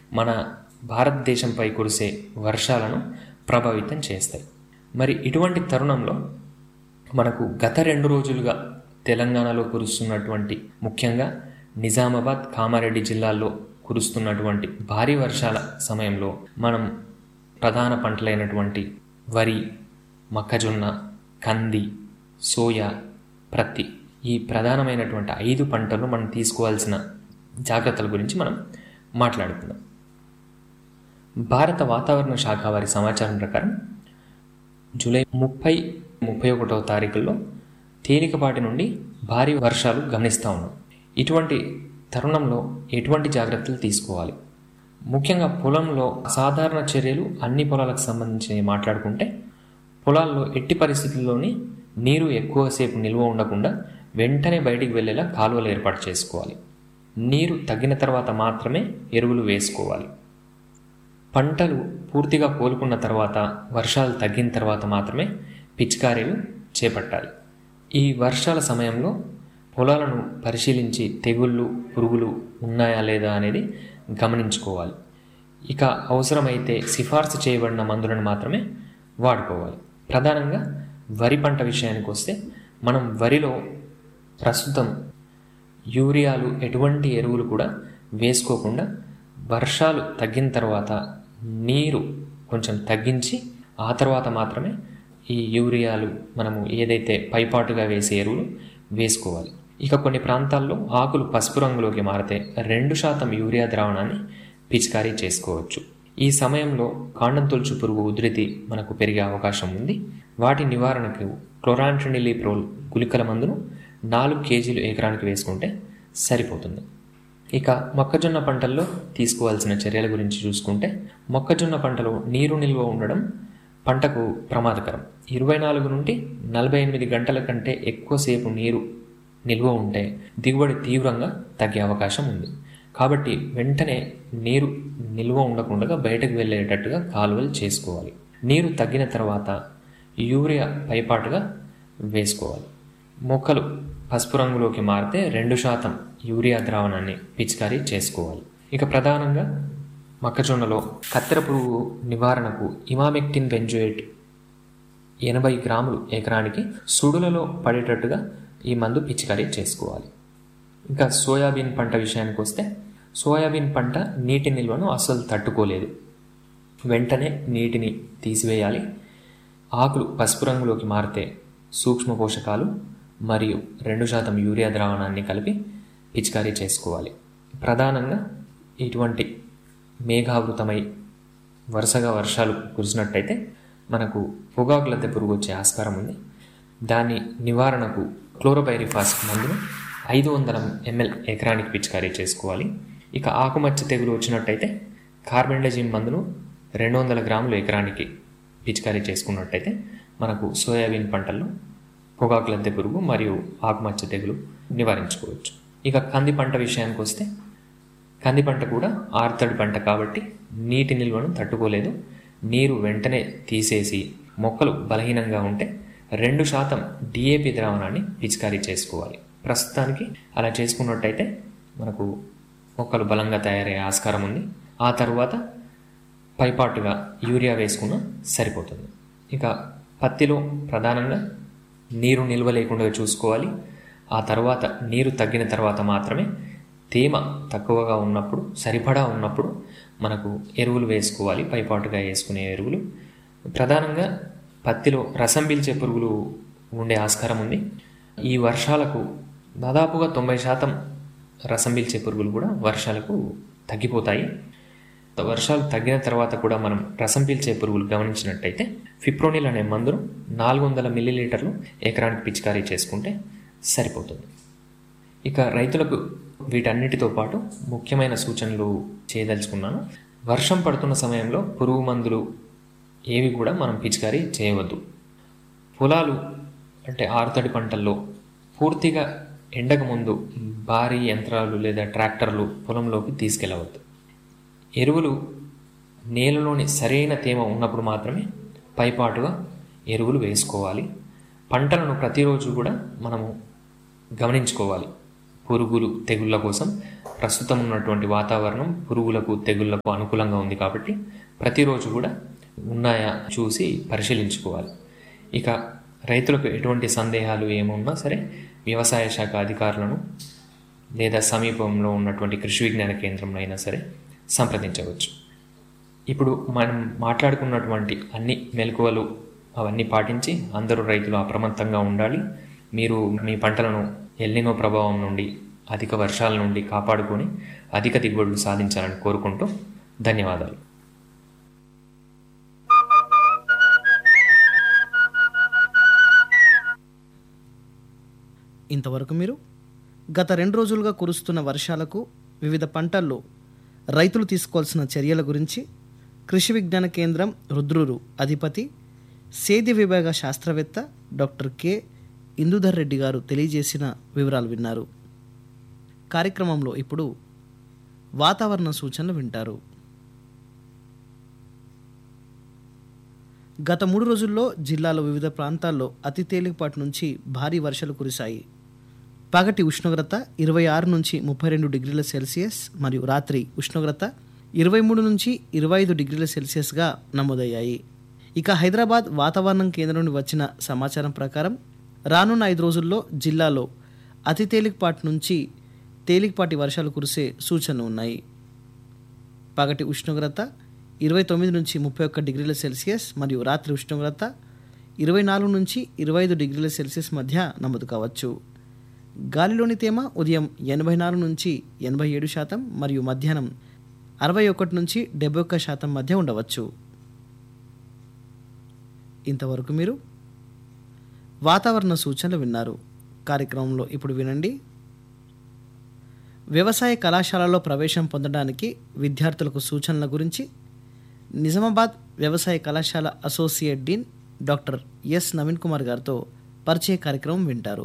మన భారతదేశంపై కురిసే వర్షాలను ప్రభావితం చేస్తాయి మరి ఇటువంటి తరుణంలో మనకు గత రెండు రోజులుగా తెలంగాణలో కురుస్తున్నటువంటి ముఖ్యంగా నిజామాబాద్ కామారెడ్డి జిల్లాల్లో కురుస్తున్నటువంటి భారీ వర్షాల సమయంలో మనం ప్రధాన పంటలైనటువంటి వరి మొక్కజొన్న కంది సోయా ప్రత్తి ఈ ప్రధానమైనటువంటి ఐదు పంటలు మనం తీసుకోవాల్సిన జాగ్రత్తల గురించి మనం మాట్లాడుకుందాం భారత వాతావరణ శాఖ వారి సమాచారం ప్రకారం జూలై ముప్పై ముప్పై ఒకటవ తారీఖుల్లో తేలికపాటి నుండి భారీ వర్షాలు గమనిస్తూ ఉన్నాం ఇటువంటి తరుణంలో ఎటువంటి జాగ్రత్తలు తీసుకోవాలి ముఖ్యంగా పొలంలో సాధారణ చర్యలు అన్ని పొలాలకు సంబంధించి మాట్లాడుకుంటే పొలాల్లో ఎట్టి పరిస్థితుల్లోని నీరు ఎక్కువసేపు నిల్వ ఉండకుండా వెంటనే బయటికి వెళ్ళేలా కాలువలు ఏర్పాటు చేసుకోవాలి నీరు తగ్గిన తర్వాత మాత్రమే ఎరువులు వేసుకోవాలి పంటలు పూర్తిగా కోలుకున్న తర్వాత వర్షాలు తగ్గిన తర్వాత మాత్రమే పిచికారీలు చేపట్టాలి ఈ వర్షాల సమయంలో పొలాలను పరిశీలించి తెగుళ్ళు పురుగులు ఉన్నాయా లేదా అనేది గమనించుకోవాలి ఇక అవసరమైతే సిఫార్సు చేయబడిన మందులను మాత్రమే వాడుకోవాలి ప్రధానంగా వరి పంట విషయానికి వస్తే మనం వరిలో ప్రస్తుతం యూరియాలు ఎటువంటి ఎరువులు కూడా వేసుకోకుండా వర్షాలు తగ్గిన తర్వాత నీరు కొంచెం తగ్గించి ఆ తర్వాత మాత్రమే ఈ యూరియాలు మనము ఏదైతే పైపాటుగా వేసే ఎరువులు వేసుకోవాలి ఇక కొన్ని ప్రాంతాల్లో ఆకులు పసుపు రంగులోకి మారితే రెండు శాతం యూరియా ద్రావణాన్ని పిచికారీ చేసుకోవచ్చు ఈ సమయంలో కాండం తొలుచు పురుగు ఉధృతి మనకు పెరిగే అవకాశం ఉంది వాటి నివారణకు క్లోరాంట్రినిలిప్రోల్ గుళికల మందును నాలుగు కేజీలు ఎకరానికి వేసుకుంటే సరిపోతుంది ఇక మొక్కజొన్న పంటల్లో తీసుకోవాల్సిన చర్యల గురించి చూసుకుంటే మొక్కజొన్న పంటలో నీరు నిల్వ ఉండడం పంటకు ప్రమాదకరం ఇరవై నాలుగు నుండి నలభై ఎనిమిది గంటల కంటే ఎక్కువసేపు నీరు నిల్వ ఉంటే దిగుబడి తీవ్రంగా తగ్గే అవకాశం ఉంది కాబట్టి వెంటనే నీరు నిల్వ ఉండకుండా బయటకు వెళ్ళేటట్టుగా కాలువలు చేసుకోవాలి నీరు తగ్గిన తర్వాత యూరియా పైపాటుగా వేసుకోవాలి మొక్కలు పసుపు రంగులోకి మారితే రెండు శాతం యూరియా ద్రావణాన్ని పిచికారీ చేసుకోవాలి ఇక ప్రధానంగా మొక్కజొన్నలో కత్తెర పురుగు నివారణకు ఇమామెక్టిన్ బెంజోయేట్ ఎనభై గ్రాములు ఎకరానికి సుడులలో పడేటట్టుగా ఈ మందు పిచికారీ చేసుకోవాలి ఇంకా సోయాబీన్ పంట విషయానికి వస్తే సోయాబీన్ పంట నీటి నిల్వను అస్సలు తట్టుకోలేదు వెంటనే నీటిని తీసివేయాలి ఆకులు పసుపు రంగులోకి మారితే సూక్ష్మ పోషకాలు మరియు రెండు శాతం యూరియా ద్రావణాన్ని కలిపి పిచికారీ చేసుకోవాలి ప్రధానంగా ఇటువంటి మేఘావృతమై వరుసగా వర్షాలు కురిసినట్టయితే మనకు పొగాకు లద్దె పురుగు వచ్చే ఆస్కారం ఉంది దాని నివారణకు క్లోరోపైరిఫాస్ మందును ఐదు వందల ఎంఎల్ ఎకరానికి పిచికారీ చేసుకోవాలి ఇక ఆకుమచ్చ తెగులు వచ్చినట్టయితే కార్బెండజిమ్ మందును రెండు వందల గ్రాములు ఎకరానికి పిచికారీ చేసుకున్నట్టయితే మనకు సోయాబీన్ పంటల్లో పొగాకు లద్దె పురుగు మరియు ఆకుమచ్చ తెగులు నివారించుకోవచ్చు ఇక కంది పంట విషయానికి వస్తే కంది పంట కూడా ఆర్తడి పంట కాబట్టి నీటి నిల్వను తట్టుకోలేదు నీరు వెంటనే తీసేసి మొక్కలు బలహీనంగా ఉంటే రెండు శాతం డిఏపి ద్రావణాన్ని పిచికారీ చేసుకోవాలి ప్రస్తుతానికి అలా చేసుకున్నట్టయితే మనకు మొక్కలు బలంగా తయారయ్యే ఆస్కారం ఉంది ఆ తర్వాత పైపాటుగా యూరియా వేసుకున్న సరిపోతుంది ఇక పత్తిలో ప్రధానంగా నీరు నిల్వ లేకుండా చూసుకోవాలి ఆ తర్వాత నీరు తగ్గిన తర్వాత మాత్రమే తేమ తక్కువగా ఉన్నప్పుడు సరిపడా ఉన్నప్పుడు మనకు ఎరువులు వేసుకోవాలి పైపాటుగా వేసుకునే ఎరువులు ప్రధానంగా పత్తిలో రసం పీల్చే పురుగులు ఉండే ఆస్కారం ఉంది ఈ వర్షాలకు దాదాపుగా తొంభై శాతం రసం పీల్చే పురుగులు కూడా వర్షాలకు తగ్గిపోతాయి వర్షాలు తగ్గిన తర్వాత కూడా మనం రసం పీల్చే పురుగులు గమనించినట్టయితే ఫిప్రోనిల్ అనే మందును నాలుగు వందల మిల్లీలీటర్లు ఎకరానికి పిచికారీ చేసుకుంటే సరిపోతుంది ఇక రైతులకు వీటన్నిటితో పాటు ముఖ్యమైన సూచనలు చేయదలుచుకున్నాను వర్షం పడుతున్న సమయంలో పురుగు మందులు ఏవి కూడా మనం పిచికారీ చేయవద్దు పొలాలు అంటే ఆరుతడి పంటల్లో పూర్తిగా ఎండక ముందు భారీ యంత్రాలు లేదా ట్రాక్టర్లు పొలంలోకి తీసుకెళ్ళవద్దు ఎరువులు నేలలోని సరైన తేమ ఉన్నప్పుడు మాత్రమే పైపాటుగా ఎరువులు వేసుకోవాలి పంటలను ప్రతిరోజు కూడా మనము గమనించుకోవాలి పురుగులు తెగుళ్ళ కోసం ప్రస్తుతం ఉన్నటువంటి వాతావరణం పురుగులకు తెగుళ్లకు అనుకూలంగా ఉంది కాబట్టి ప్రతిరోజు కూడా ఉన్నాయా చూసి పరిశీలించుకోవాలి ఇక రైతులకు ఎటువంటి సందేహాలు ఏమున్నా సరే వ్యవసాయ శాఖ అధికారులను లేదా సమీపంలో ఉన్నటువంటి కృషి విజ్ఞాన కేంద్రంలో అయినా సరే సంప్రదించవచ్చు ఇప్పుడు మనం మాట్లాడుకున్నటువంటి అన్ని మెలకువలు అవన్నీ పాటించి అందరూ రైతులు అప్రమత్తంగా ఉండాలి మీరు మీ పంటలను ఎల్లినో ప్రభావం నుండి అధిక వర్షాల నుండి కాపాడుకొని అధిక దిగుబడులు సాధించాలని కోరుకుంటూ ధన్యవాదాలు ఇంతవరకు మీరు గత రెండు రోజులుగా కురుస్తున్న వర్షాలకు వివిధ పంటల్లో రైతులు తీసుకోవాల్సిన చర్యల గురించి కృషి విజ్ఞాన కేంద్రం రుద్రూరు అధిపతి సేద్య విభాగ శాస్త్రవేత్త డాక్టర్ కె ఇందుధర్ రెడ్డి గారు తెలియజేసిన వివరాలు విన్నారు కార్యక్రమంలో ఇప్పుడు వాతావరణ సూచనలు వింటారు గత మూడు రోజుల్లో జిల్లాలో వివిధ ప్రాంతాల్లో అతి తేలికపాటి నుంచి భారీ వర్షాలు కురిశాయి పగటి ఉష్ణోగ్రత ఇరవై ఆరు నుంచి ముప్పై రెండు డిగ్రీల సెల్సియస్ మరియు రాత్రి ఉష్ణోగ్రత ఇరవై మూడు నుంచి ఇరవై ఐదు డిగ్రీల సెల్సియస్గా నమోదయ్యాయి ఇక హైదరాబాద్ వాతావరణం కేంద్రం నుండి వచ్చిన సమాచారం ప్రకారం రానున్న ఐదు రోజుల్లో జిల్లాలో అతి తేలికపాటి నుంచి తేలికపాటి వర్షాలు కురిసే సూచనలు ఉన్నాయి పగటి ఉష్ణోగ్రత ఇరవై తొమ్మిది నుంచి ముప్పై ఒక్క డిగ్రీల సెల్సియస్ మరియు రాత్రి ఉష్ణోగ్రత ఇరవై నాలుగు నుంచి ఇరవై ఐదు డిగ్రీల సెల్సియస్ మధ్య నమోదు కావచ్చు గాలిలోని తేమ ఉదయం ఎనభై నాలుగు నుంచి ఎనభై ఏడు శాతం మరియు మధ్యాహ్నం అరవై ఒకటి నుంచి డెబ్బై ఒక్క శాతం మధ్య ఉండవచ్చు ఇంతవరకు మీరు వాతావరణ సూచనలు విన్నారు కార్యక్రమంలో ఇప్పుడు వినండి వ్యవసాయ కళాశాలలో ప్రవేశం పొందడానికి విద్యార్థులకు సూచనల గురించి నిజామాబాద్ వ్యవసాయ కళాశాల associate dean doctor S Naveen Kumar గారితో పరిచయ కార్యక్రమం వింటారు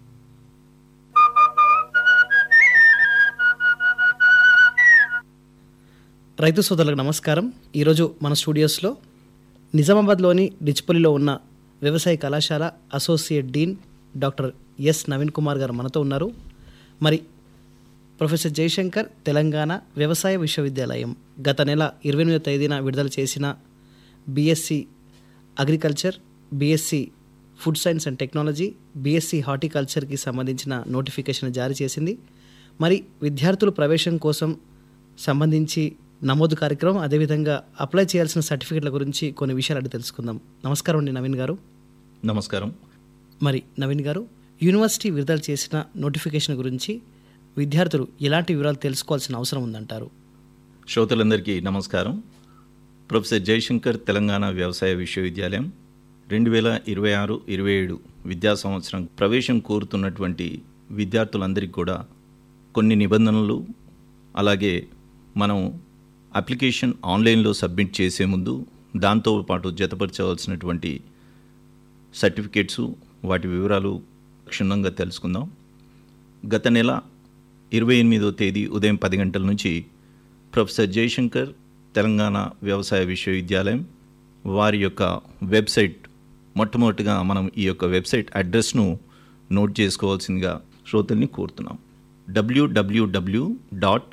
రైతు సోదరులకు నమస్కారం ఈరోజు మన స్టూడియోస్లో నిజామాబాద్లోని డిచ్పల్లిలో ఉన్న వ్యవసాయ కళాశాల associate dean doctor S Naveen Kumar గారు మనతో ఉన్నారు మరి ప్రొఫెసర్ జయశంకర్ తెలంగాణ వ్యవసాయ విశ్వవిద్యాలయం గత నెల ఇరవై ఎనిమిదో తేదీన విడుదల చేసిన BSc agriculture BSc food science and technology BSc హార్టికల్చర్కి సంబంధించిన నోటిఫికేషన్ జారీ చేసింది మరి విద్యార్థుల ప్రవేశం కోసం సంబంధించి నమోదు కార్యక్రమం అదేవిధంగా అప్లై చేయాల్సిన సర్టిఫికెట్ల గురించి కొన్ని విషయాలు అడిగి తెలుసుకుందాం నమస్కారం అండి నవీన్ గారు నమస్కారం మరి నవీన్ గారు యూనివర్సిటీ విడుదల చేసిన నోటిఫికేషన్ గురించి విద్యార్థులు ఎలాంటి వివరాలు తెలుసుకోవాల్సిన అవసరం ఉందంటారు శ్రోతలందరికీ నమస్కారం ప్రొఫెసర్ జయశంకర్ తెలంగాణ వ్యవసాయ విశ్వవిద్యాలయం రెండు వేల ఇరవై ఆరు ఇరవై ఏడు విద్యా సంవత్సరం ప్రవేశం కోరుతున్నటువంటి విద్యార్థులందరికీ కూడా కొన్ని నిబంధనలు అలాగే మనం అప్లికేషన్ ఆన్లైన్లో సబ్మిట్ చేసే ముందు దాంతో పాటు జతపరచవలసినటువంటి సర్టిఫికేట్సు వాటి వివరాలు క్షుణ్ణంగా తెలుసుకుందాం గత నెల ఇరవై ఎనిమిదో తేదీ ఉదయం పది గంటల నుంచి ప్రొఫెసర్ జయశంకర్ తెలంగాణ వ్యవసాయ విశ్వవిద్యాలయం వారి యొక్క వెబ్సైట్ మొట్టమొదటిగా మనం ఈ యొక్క వెబ్సైట్ అడ్రస్ను నోట్ చేసుకోవాల్సిందిగా శ్రోతల్ని కోరుతున్నాం డబ్ల్యూడబ్ల్యూడబ్ల్యూ dot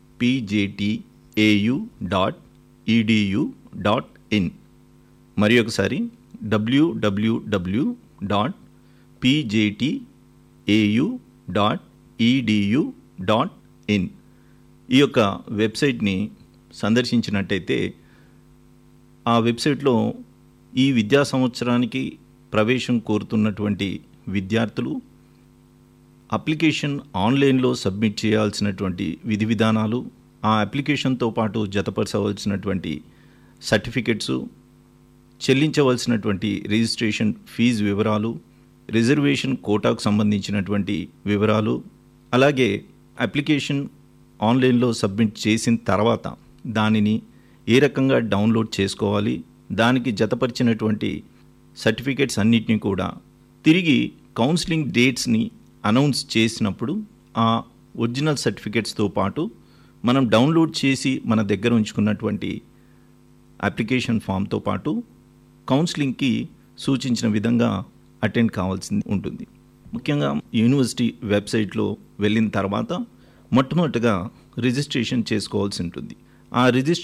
PJTAU dot EDU dot in మరి ఒకసారి డబ్ల్యూడబ్ల్యూడబ్ల్యూ dot PJTAU dot EDU dot in ఈ యొక్క వెబ్సైట్ని సందర్శించినట్టయితే ఆ వెబ్సైట్లో ఈ విద్యా సంవత్సరానికి ప్రవేశం కోరుతున్నటువంటి విద్యార్థులు అప్లికేషన్ ఆన్లైన్లో సబ్మిట్ చేయాల్సినటువంటి విధి విధానాలు ఆ అప్లికేషన్తో పాటు జతపరచవలసినటువంటి సర్టిఫికెట్సు చెల్లించవలసినటువంటి రిజిస్ట్రేషన్ ఫీజు వివరాలు రిజర్వేషన్ కోటాకు సంబంధించినటువంటి వివరాలు అలాగే అప్లికేషన్ ఆన్లైన్లో సబ్మిట్ చేసిన తర్వాత దానిని ఏ రకంగా డౌన్లోడ్ చేసుకోవాలి దానికి జతపరిచినటువంటి సర్టిఫికేట్స్ అన్నిటినీ కూడా తిరిగి కౌన్సిలింగ్ డేట్స్ని అనౌన్స్ చేసినప్పుడు ఆ ఒరిజినల్ సర్టిఫికేట్స్తో పాటు మనం డౌన్లోడ్ చేసి మన దగ్గర ఉంచుకున్నటువంటి అప్లికేషన్ ఫామ్తో పాటు కౌన్సిలింగ్కి సూచించిన విధంగా అటెండ్ కావాల్సి ఉంటుంది ముఖ్యంగా యూనివర్సిటీ వెబ్సైట్లో వెళ్ళిన తర్వాత మొట్టమొదటిగా రిజిస్ట్రేషన్ చేసుకోవాల్సి ఉంటుంది ఆ రిజిస్ట్రేషన్